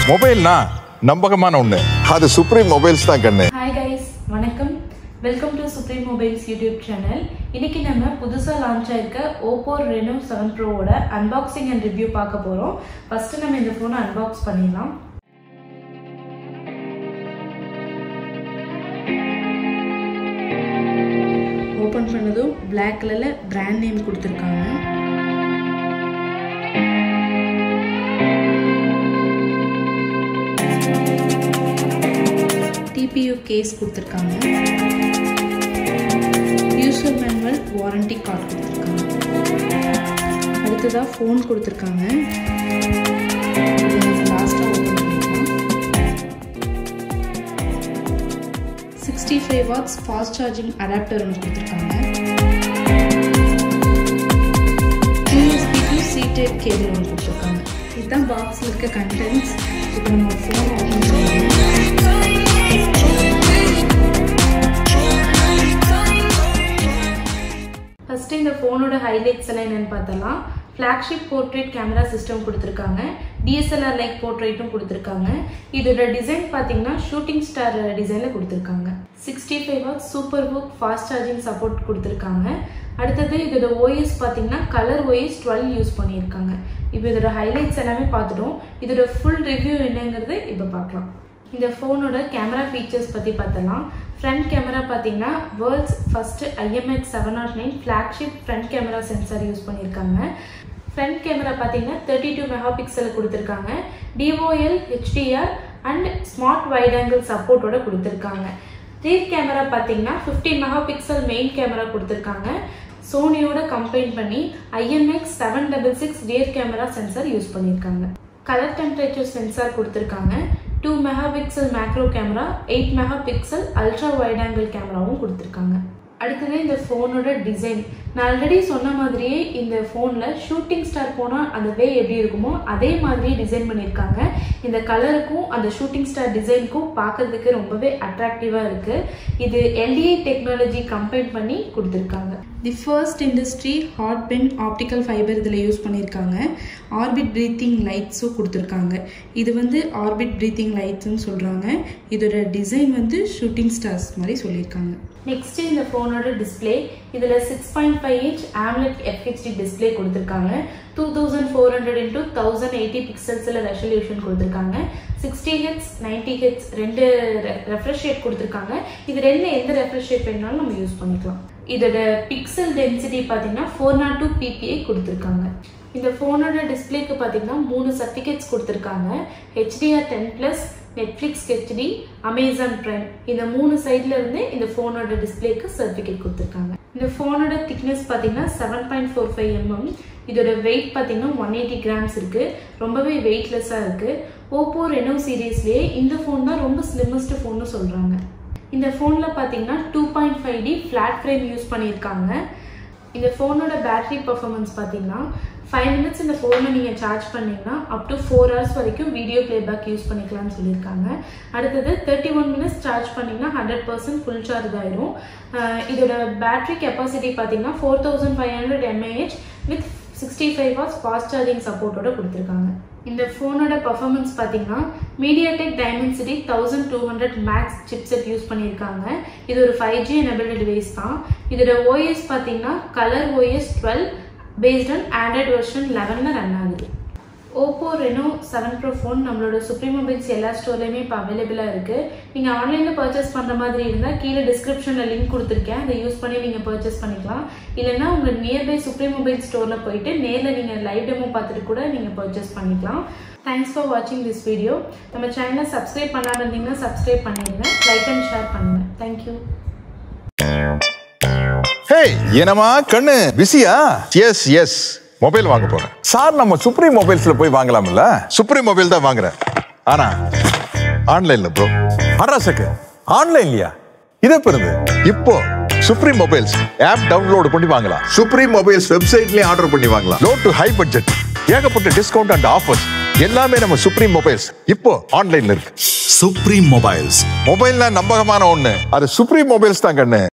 மொபைல்னா நம்பகமான ஒண்ணு அது சுப்ரீம் மொபைல்ஸ் தான் கண்ணு ஹாய் கைஸ் வணக்கம் welcome to supreme mobiles YouTube channel இன்னைக்கு நம்ம புதுசாக லான்ச் ஆயிருக்க ஓப்போ ரெனோ செவன் ப்ரோவோட அன்பாக்சிங் அண்ட் ரிவ்யூ பார்க்க போகிறோம் ஃபர்ஸ்ட் நம்ம இந்த ஃபோனை அன்பாக்ஸ் பண்ணிடலாம் ஓப்பன் பண்ணதும் பிளாக் கலரில் பிராண்ட் நேம் கொடுத்துருக்காங்க டிபியூ கேஸ் கொடுத்துருக்காங்க யூசர் மேனுவல் வாரண்டி கார்டு கொடுத்துருக்காங்க அடுத்ததாக ஃபோன் கொடுத்துருக்காங்க sixty five watts fast charging adapter ஒன்று கொடுத்துருக்காங்க USB to C type cable ஒன்று கொடுத்துருக்காங்க இதுதான் பாக்ஸில் இருக்க கண்டென்ட்ஸ் இப்போ நம்ம ஃபோன் ஓப்பன் பண்ணுவோம் ஃபஸ்ட்டு இந்த ஃபோனோட ஹைலைட்ஸ் எல்லாம் என்னென்னு பார்த்தலாம் ஃப்ளாக்ஷிப் போர்ட்ரேட் கேமரா சிஸ்டம் கொடுத்துருக்காங்க டிஎஸ்எல்ஆர் லைக் போர்ட்ரேட்டும் கொடுத்துருக்காங்க இதோட டிசைன் பார்த்தீங்கன்னா ஷூட்டிங் ஸ்டார் டிசைனில் கொடுத்துருக்காங்க சிக்ஸ்டி ஃபைவ் வாட் சூப்பர் புக் ஃபாஸ்ட் சார்ஜிங் சப்போர்ட் கொடுத்துருக்காங்க அடுத்தது இதோட ஓஎஸ் பார்த்தீங்கன்னா கலர் ஓஎஸ் டுவெல் யூஸ் பண்ணியிருக்காங்க இப்போ இதோட ஹைலைட்ஸ் எல்லாமே பார்த்துட்டோம் இதோட ஃபுல் ரிவ்யூ என்னங்கிறது இப்போ பார்க்கலாம் இந்த ஃபோனோட கேமரா ஃபீச்சர்ஸ் பற்றி பார்த்தலாம் ஃப்ரண்ட் கேமரா பார்த்தீங்கன்னா world's first IMX seven nought nine flagship front camera sensor use பண்ணியிருக்காங்க ஃப்ரண்ட் கேமரா பார்த்தீங்கன்னா தேர்ட்டி டூ மெகா பிக்சல் கொடுத்துருக்காங்க DOL HDR and smart wide angle சப்போர்ட்டோட கொடுத்துருக்காங்க ரியர் கேமரா பார்த்தீங்கன்னா fifteen mega pixel main camera கொடுத்துருக்காங்க சோனியோட combine பண்ணி IMX seven double six rear camera sensor use பண்ணியிருக்காங்க கலர் டெம்பரேச்சர் சென்சார் கொடுத்துருக்காங்க two mega pixel macro camera eight mega pixel ultra wide angle கேமராவும் கொடுத்துருக்காங்க அடுத்தது இந்த ஃபோனோட டிசைன் நான் ஆல்ரெடி சொன்ன மாதிரியே இந்த ஃபோனில் ஷூட்டிங் ஸ்டார் போனால் அந்த வே எப்படி இருக்குமோ அதே மாதிரியே டிசைன் பண்ணியிருக்காங்க இந்த கலருக்கும் அந்த ஷூட்டிங் ஸ்டார் டிசைனுக்கும் பார்க்கறதுக்கு ரொம்பவே அட்ராக்டிவாக இருக்குது இது எல்டிஐ டெக்னாலஜி கம்பைன் பண்ணி கொடுத்துருக்காங்க the first industry hot pen optical fibre இதில் யூஸ் பண்ணியிருக்காங்க ஆர்பிட் ப்ரீத்திங் லைட்ஸும் கொடுத்துருக்காங்க இது வந்து ஆர்பிட் ப்ரீத்திங் லைட்ஸ்னு சொல்கிறாங்க இதோட டிசைன் வந்து ஷூட்டிங் ஸ்டார்ஸ் மாதிரி சொல்லியிருக்காங்க நெக்ஸ்ட் இந்த ஃபோனோட டிஸ்பிளே இதில் six point five inch AMOLED FHD display கொடுத்துருக்காங்க two thousand four hundred into thousand eighty பிக்சல்ஸில் ரெசல்யூஷன் கொடுத்துருக்காங்க சிக்ஸ்டி ஹெட்ஸ் நைன்டி ஹெட்ஸ் ரெண்டு ரெஃப்ரெஷ் ரேட் கொடுத்துருக்காங்க இது ரெண்டு எந்த ரெஃப்ரெஷ் ரேட் வேணாலும் நம்ம யூஸ் பண்ணிக்கலாம் இதோட பிக்சல் டென்சிட்டி பார்த்தீங்கன்னா ஃபோர் நாட் டூ பிபிஐ கொடுத்துருக்காங்க இந்த ஃபோனோட டிஸ்பிளேக்கு பார்த்தீங்கன்னா மூணு சர்டிஃபிகேட்ஸ் கொடுத்துருக்காங்க HDR ten plus Netflix HD Amazon Prime இந்த மூணு சைட்ல இருந்து இந்த ஃபோனோட டிஸ்பிளேக்கு சர்டிஃபிகேட் கொடுத்துருக்காங்க இந்த ஃபோனோட திக்னஸ் பார்த்தீங்கன்னா seven point four five mm இதோட வெயிட் பார்த்தீங்கன்னா ஒன் எயிட்டி கிராம்ஸ் இருக்கு ரொம்பவே வெயிட்லெஸ்ஸாக இருக்கு ஓப்போ ரெனோ சீரீஸ்லேயே இந்த ஃபோன் தான் ரொம்ப ஸ்லிம்மஸ்ட் ஃபோன்னு சொல்கிறாங்க இந்த ஃபோனில் பார்த்தீங்கன்னா two point five D flat frame use பண்ணியிருக்காங்க இந்த ஃபோனோட பேட்டரி பர்ஃபார்மன்ஸ் பார்த்தீங்கன்னா ஃபைவ் மினிட்ஸ் இந்த ஃபோனை நீங்கள் சார்ஜ் பண்ணிங்கன்னா அப் டு ஃபோர் ஹவர்ஸ் வரைக்கும் வீடியோ பிளேபேக் யூஸ் பண்ணிக்கலாம்னு சொல்லியிருக்காங்க அடுத்தது தேர்ட்டி ஒன் மினிட்ஸ் சார்ஜ் பண்ணிங்கன்னா ஹண்ட்ரட் பர்சன்ட் ஃபுல் சார்ஜ் ஆயிரும் இதோட பேட்டரி கெப்பாசிட்டி பார்த்தீங்கன்னா four thousand five hundred mAh with sixty five watts fast charging சப்போர்ட்டோட கொடுத்துருக்காங்க இந்த ஃபோனோட பர்ஃபார்மன்ஸ் பார்த்தீங்கன்னா MediaTek Dimensity thousand two hundred max chipset use பண்ணியிருக்காங்க இது ஒரு ஃபைவ் ஜி எனபிள்டு டிவைஸ் தான் இதோட ஓஎஸ் பார்த்தீங்கன்னா Color OS twelve based on Android version லெவனில் ரன் ஆகுது Oppo Reno seven pro phone நம்மளோட சுப்ரீம் மொபைல்ஸ் எல்லா ஸ்டோர்லையுமே இப்போ அவைலபிளாக இருக்குது நீங்கள் ஆன்லைனில் பர்ச்சேஸ் பண்ணுற மாதிரி இருந்தால் கீழே டிஸ்கிரிப்ஷனில் லிங்க் கொடுத்துருக்கேன் அதை யூஸ் பண்ணி நீங்கள் பர்ச்சேஸ் பண்ணிக்கலாம் இல்லைன்னா உங்கள் நியர்பை சுப்ரீம் மொபைல் ஸ்டோரில் போயிட்டு நேரில் நீங்கள் லைவ் டெமோ பார்த்துட்டு கூட நீங்கள் பர்ச்சேஸ் பண்ணிக்கலாம் தேங்க்ஸ் ஃபார் வாட்சிங் திஸ் வீடியோ நம்ம சேனலை சப்ஸ்கிரைப் பண்ணாமல் இருந்தீங்கன்னா சப்ஸ்கிரைப் பண்ணிடுங்க லைக் அண்ட் ஷேர் பண்ணுங்கள் தேங்க்யூ ஹே என்னமா கண்ணு பிஸியா எஸ் எஸ் மொபைல் வாங்க போறேன் சார் நம்ம சுப்ரீம் மொபைல்ஸ்ல போய் வாங்கலாம்ல சுப்ரீம் மொபைல் தான் வாங்குறேன் ஆனா ஆன்லைன்ல ப்ரோ அட்ரஸுக்கு ஆன்லைன்லயா இது பிறகு இப்போ சுப்ரீம் மொபைல்ஸ் ஆப் டவுன்லோட் பண்ணி வாங்கலாம் சுப்ரீம் மொபைல்ஸ் வெப்சைட்லயே ஆர்டர் பண்ணி வாங்கலாம் லோ டு ஹை பட்ஜெட் ஏகப்பட்ட டிஸ்கவுண்ட் அண்ட் ஆஃபர்ஸ் எல்லாமே நம்ம சுப்ரீம் மொபைல்ஸ் இப்போ ஆன்லைன்ல இருக்கு சுப்ரீம் மொபைல்ஸ் மொபைல்னா நம்பகமான ஒண்ணு அது சுப்ரீம் மொபைல்ஸ் தான் கண்ணு